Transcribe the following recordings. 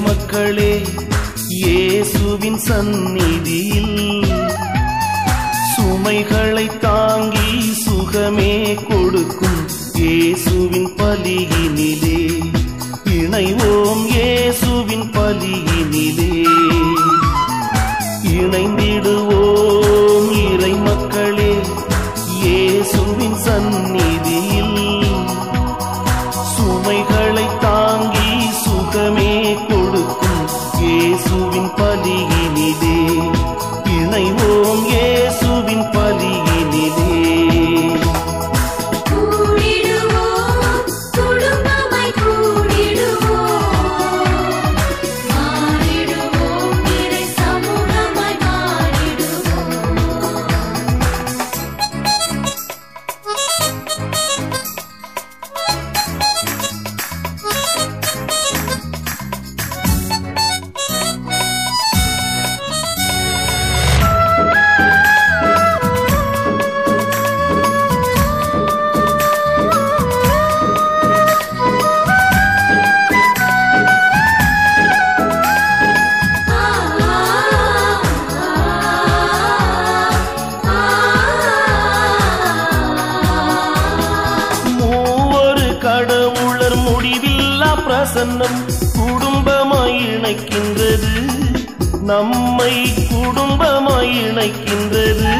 மக்களே இயேசுவின் சந்நிதியில் சுமைகளை தாங்கி சுகமே கொடுக்கும் இயேசுவின் பலியினிலே இணைவோம் இயேசுவின் பலியினிலே இணைந்திடுவோம் இறை மக்களே இயேசுவின் சந்நிதியில் சுமைகளை தாங்கி சுகமே கொடுக்கும் இயேசுவின் பலியினிலே இணைவோம் இயேசுவின் பலியினிலே கூடிடுவோம் குடும்பமாய் கூடிடுவோம் மாறிடுவோம் இறை சமூகமாய் மாறிடுவோம் மூவொரு கடவுளர் முடிவில்லா பிரசன்னம் குடும்பமாய் இணைக்கின்றது நம்மை குடும்பமாய் இணைக்கின்றது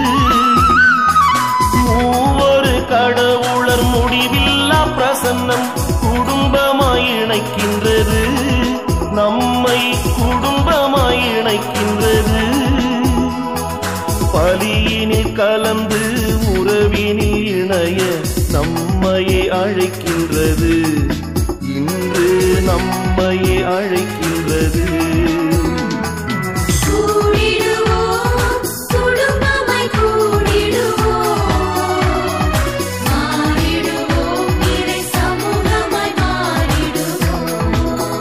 மூவொரு கடவுளர் முடிவில்லா பிரசன்னம் குடும்பமாய் இணைக்கின்றது நம்மை குடும்பமாய் இணைக்கின்றது பலியினில் கலந்து உறவினில் இணைய நம்மையே அழைக்கின்றது இன்று நம்மையே அழைக்கின்றது கூடிடுவோம் குடும்பமாய் கூடிடுவோம் மாறிடுவோம் இறை சமூகமாய் மாறிடுவோம்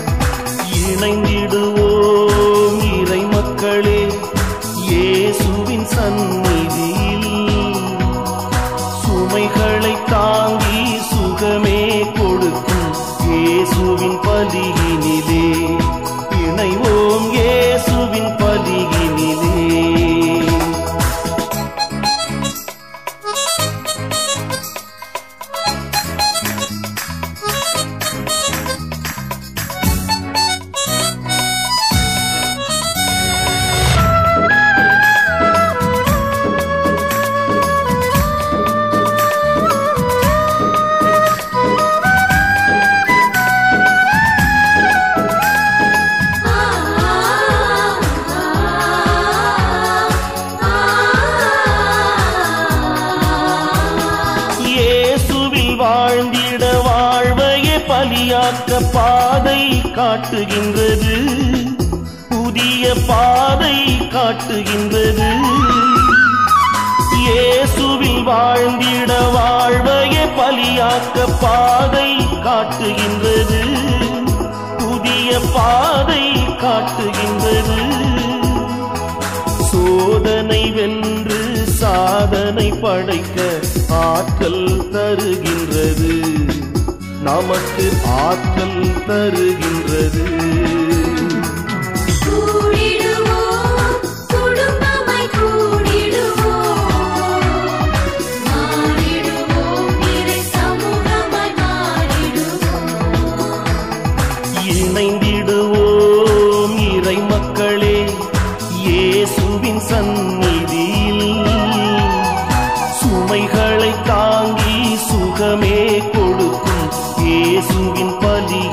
இணைந்திடுவோம் இறை மக்களே இயேசுவின் சந்நிதியில் சுமைகளை தாங்கி சுகமே கொடுக்கும் இயேசுவின் பலியினிலே இணைவோம் இயேசுவின் பலியினிலே இயேசுவில் வாழ்ந்திட வாழ்வையே பலியாக்க பாதை காட்டுகின்றது புதிய பாதை காட்டுகின்றது இயேசுவில் வாழ்ந்திட வாழ்வையே பலியாக்க பாதை காட்டுகின்றது புதிய பாதை காட்டுகின்றது சோதனை வென்று சாதனை படைக்க ஆற்றல் தருகின்றது நமக்கு ஆற்றல் தருகின்றது கூடிடுவோம் குடும்பமாய் கூடிடுவோம் மாறிடுவோம் இறை சமூகமாய் மாறிடுவோம் இணைந்திடுவோம் இறை மக்களே இயேசுவின் சந்நிதியில் சுமைகளை தாங்கி சுகமே கொடுக்கும் இயேசுவின் பலி